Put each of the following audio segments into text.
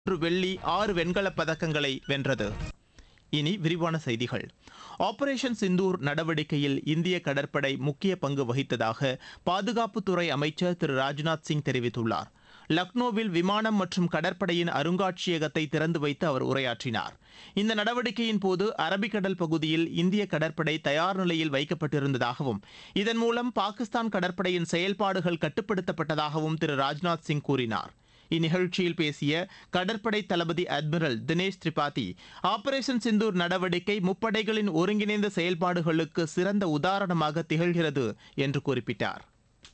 மூன்று வெள்ளி ஆறு வெண்கலப் பதக்கங்களை வென்றது இனி விரிவான செய்திகள் ஆபரேஷன் சிந்தூர் நடவடிக்கையில் இந்திய கடற்படை முக்கிய பங்கு வகித்ததாக பாதுகாப்புத்துறை அமைச்சர் திரு ராஜ்நாத் சிங் தெரிவித்துள்ளார் லக்னோவில் விமானம் மற்றும் கடற்படையின் அருங்காட்சியகத்தை திறந்து வைத்து அவர் உரையாற்றினார் இந்த நடவடிக்கையின் போது அரபிக்கடல் பகுதியில் இந்திய கடற்படை தயார் நிலையில் வைக்கப்பட்டிருந்ததாகவும் இதன் மூலம் பாகிஸ்தான் கடற்படையின் செயல்பாடுகள் கட்டுப்படுத்தப்பட்டதாகவும் திரு ராஜ்நாத் சிங் கூறினார் இந்நிகழ்ச்சியில் பேசிய கடற்படை தளபதி அட்மிரல் தினேஷ் திரிபாதி ஆபரேஷன் சிந்தூர் நடவடிக்கை முப்படைகளின் ஒருங்கிணைந்த செயல்பாடுகளுக்கு சிறந்த உதாரணமாக திகழ்கிறது என்று குறிப்பிட்டார்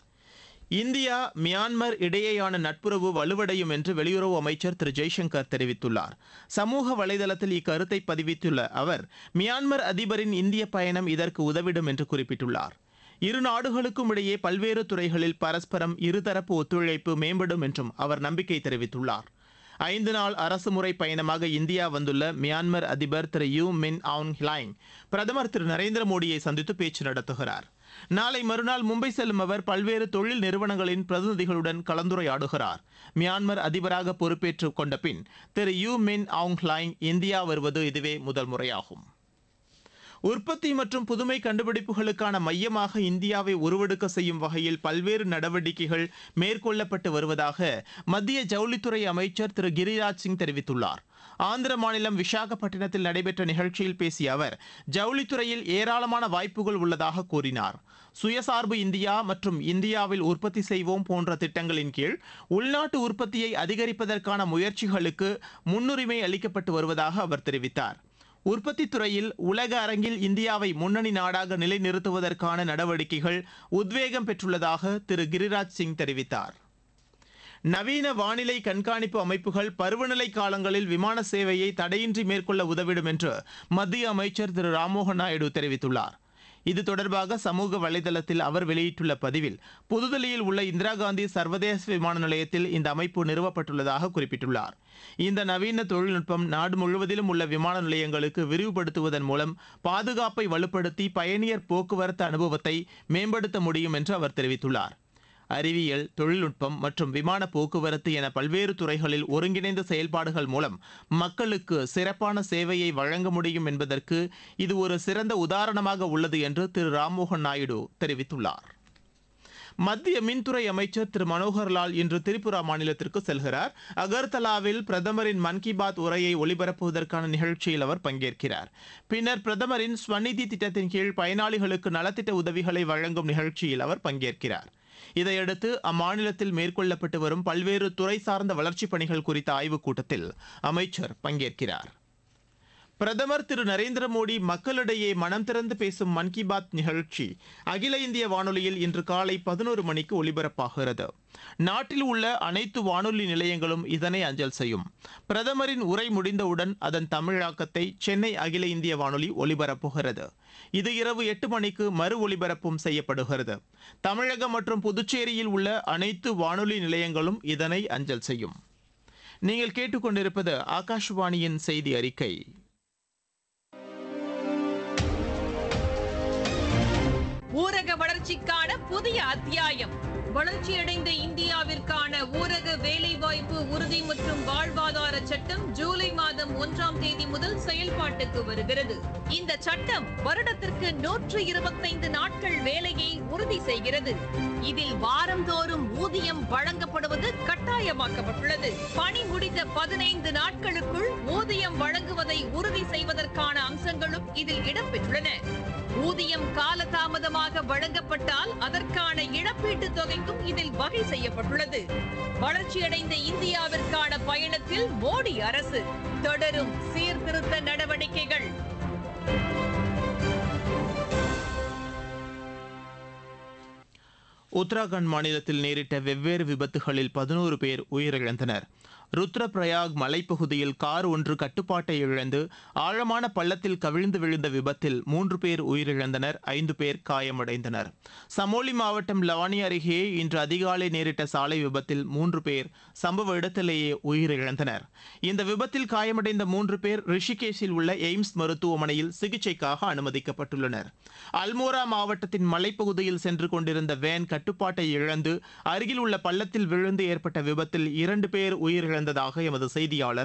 இந்தியா மியான்மர் இடையேயான நட்புறவு வலுவடையும் என்று வெளியுறவு அமைச்சர் திரு ஜெய்சங்கர் தெரிவித்துள்ளார் சமூக வலைதளத்தில் இக்கருத்தை பதிவித்துள்ள அவர் மியான்மர் அதிபரின் இந்திய பயணம் இதற்கு உதவிடும் என்று குறிப்பிட்டுள்ளார் இரு நாடுகளுக்கும் இடையே பல்வேறு துறைகளில் பரஸ்பரம் இருதரப்பு ஒத்துழைப்பு மேம்படும் என்றும் அவர் நம்பிக்கை தெரிவித்துள்ளார் ஐந்து நாள் அரசுமுறை பயணமாக இந்தியா வந்துள்ள மியான்மர் அதிபர் திரு யூ மின் ஆங் ஹிலாங் பிரதமர் திரு நரேந்திர மோடியை சந்தித்து பேச்சு நடத்துகிறார் நாளை மறுநாள் மும்பை செல்லும் அவர் பல்வேறு தொழில் நிறுவனங்களின் பிரதிநிதிகளுடன் கலந்துரையாடுகிறார் மியான்மர் அதிபராக பொறுப்பேற்றுக் கொண்ட பின் திரு யூ மின் ஆங் ஹிலாங் இந்தியா வருவது இதுவே முதல் முறையாகும் உற்பத்தி மற்றும் புதுமை கண்டுபிடிப்புகளுக்கான மையமாக இந்தியாவை உருவெடுக்க செய்யும் வகையில் பல்வேறு நடவடிக்கைகள் மேற்கொள்ளப்பட்டு வருவதாக மத்திய ஜவுளித்துறை அமைச்சர் திரு கிரிராஜ் சிங் தெரிவித்துள்ளார் ஆந்திர மாநிலம் விசாகப்பட்டினத்தில் நடைபெற்ற நிகழ்ச்சியில் பேசிய அவர் ஜவுளித்துறையில் ஏராளமான வாய்ப்புகள் உள்ளதாக கூறினார் சுயசார்பு இந்தியா மற்றும் இந்தியாவில் உற்பத்தி செய்வோம் போன்ற திட்டங்களின் கீழ் உள்நாட்டு உற்பத்தியை அதிகரிப்பதற்கான முயற்சிகளுக்கு முன்னுரிமை அளிக்கப்பட்டு வருவதாக அவர் தெரிவித்தார் உற்பத்தி துறையில் உலக அரங்கில் இந்தியாவை முன்னணி நாடாக நிலைநிறுத்துவதற்கான நடவடிக்கைகள் உத்வேகம் பெற்றுள்ளதாக திரு கிரிராஜ் சிங் தெரிவித்தார் நவீன வானிலை கண்காணிப்பு அமைப்புகள் பருவநிலை காலங்களில் விமான சேவையை தடையின்றி மேற்கொள்ள உதவிடும் என்று மத்திய அமைச்சர் திரு ராம்மோகன் நாயுடு தெரிவித்துள்ளார் இது தொடர்பாக சமூக வலைதளத்தில் அவர் வெளியிட்டுள்ள பதிவில் புதுதில்லியில் உள்ள இந்திரா காந்தி சர்வதேச விமான நிலையத்தில் இந்த அமைப்பு நிறுவப்பட்டுள்ளதாக குறிப்பிட்டுள்ளார் இந்த நவீன தொழில்நுட்பம் நாடு முழுவதிலும் உள்ள விமான நிலையங்களுக்கு விரிவுபடுத்துவதன் மூலம் பாதுகாப்பை வலுப்படுத்தி பயணியர் போக்குவரத்து அனுபவத்தை மேம்படுத்த முடியும் என்று அவர் தெரிவித்துள்ளார் அறிவியல் தொழில்நுட்பம் மற்றும் விமான போக்குவரத்து என பல்வேறு துறைகளில் ஒருங்கிணைந்த செயல்பாடுகள் மூலம் மக்களுக்கு சிறப்பான சேவையை வழங்க முடியும் என்பதற்கு இது ஒரு சிறந்த உதாரணமாக உள்ளது என்று திரு ராம்மோகன் நாயுடு தெரிவித்துள்ளார் மத்திய மின்துறை அமைச்சர் திரு மனோகர்லால் இன்று திரிபுரா மாநிலத்திற்கு செல்கிறார் அகர்தலாவில் பிரதமரின் மன் கி பாத் உரையை ஒலிபரப்புவதற்கான நிகழ்ச்சியில் அவர் பங்கேற்கிறார் பின்னர் பிரதமரின் ஸ்வநிதி திட்டத்தின் கீழ் பயனாளிகளுக்கு நலத்திட்ட உதவிகளை வழங்கும் நிகழ்ச்சியில் அவர் பங்கேற்கிறார் இதையடுத்து அம்மாநிலத்தில் மேற்கொள்ளப்பட்டு வரும் பல்வேறு துறை சார்ந்த வளர்ச்சிப் பணிகள் குறித்த ஆய்வுக் கூட்டத்தில் அமைச்சர் பங்கேற்கிறார் பிரதமர் திரு நரேந்திர மோடி மக்களிடையே மனம் திறந்து பேசும் மன் கி பாத் நிகழ்ச்சி அகில இந்திய வானொலியில் இன்று காலை பதினோரு மணிக்கு ஒலிபரப்பாகிறது நாட்டில் உள்ள அனைத்து வானொலி நிலையங்களும் இதனை அஞ்சல் செய்யும் பிரதமரின் உரை முடிந்தவுடன் அதன் தமிழாக்கத்தை சென்னை அகில இந்திய வானொலி ஒலிபரப்புகிறது இது இரவு எட்டு மணிக்கு மறு ஒலிபரப்பும் செய்யப்படுகிறது தமிழகம் மற்றும் புதுச்சேரியில் உள்ள அனைத்து வானொலி நிலையங்களும் இதனை அஞ்சல் செய்யும் நீங்கள் கேட்டுக்கொண்டிருப்பது ஆகாஷ்வாணியின் செய்தி அறிக்கை ஊரக வளர்ச்சிக்கான புதிய அத்தியாயம் வளர்ச்சியடைந்த இந்தியாவிற்கான ஊரக வேலைவாய்ப்பு உறுதி மற்றும் வாழ்வாதார சட்டம் ஜூலை மாதம் ஒன்றாம் தேதி முதல் செயல்பாட்டுக்கு வருகிறது இந்த சட்டம் வருடத்திற்கு நூற்று இருபத்தைந்து நாட்கள் வேலையை உறுதி செய்கிறது இதில் வாரந்தோறும் ஊதியம் வழங்கப்படுவது கட்டாயமாக்கப்பட்டுள்ளது பணி முடிந்த பதினைந்து நாட்களுக்குள் ஊதியம் வழங்குவதை உறுதி செய்வதற்கான அம்சங்களும் இதில் இடம்பெற்றுள்ளன ஊதியம் காலதாமதமாக வழங்கப்பட்டால் அதற்கான இழப்பீட்டுத் தொகைக்கும் இதில் வகை செய்யப்பட்டுள்ளது வளர்ச்சியடைந்த இந்தியாவிற்கான பயணத்தில் மோடி அரசு தொடரும் சீர்திருத்த நடவடிக்கைகள் உத்தராகண்ட் மாநிலத்தில் நேரிட்ட வெவ்வேறு விபத்துகளில் பதினோரு பேர் உயிரிழந்தனர் ருத்ரபிரயாக் மலைப்பகுதியில் கார் ஒன்று கட்டுப்பாட்டை இழந்து ஆழமான பள்ளத்தில் கவிழ்ந்து விழுந்த விபத்தில் மூன்று பேர் உயிரிழந்தனர் ஐந்து பேர் காயமடைந்தனர் சமோலி மாவட்டம் லவானி அருகே இன்று அதிகாலை நேரிட்ட சாலை விபத்தில் மூன்று பேர் சம்பவ இடத்திலேயே உயிரிழந்தனர் இந்த விபத்தில் காயமடைந்த மூன்று பேர் ரிஷிகேஷில் உள்ள எய்ம்ஸ் மருத்துவமனையில் சிகிச்சைக்காக அனுமதிக்கப்பட்டுள்ளனர் அல்மோரா மாவட்டத்தின் மலைப்பகுதியில் சென்று கொண்டிருந்த வேன் கட்டுப்பாட்டை இழந்து அருகில் உள்ள பள்ளத்தில் விழுந்து ஏற்பட்ட விபத்தில் இரண்டு பேர் உயிரிழந்ததாக எமது செய்தியாளர்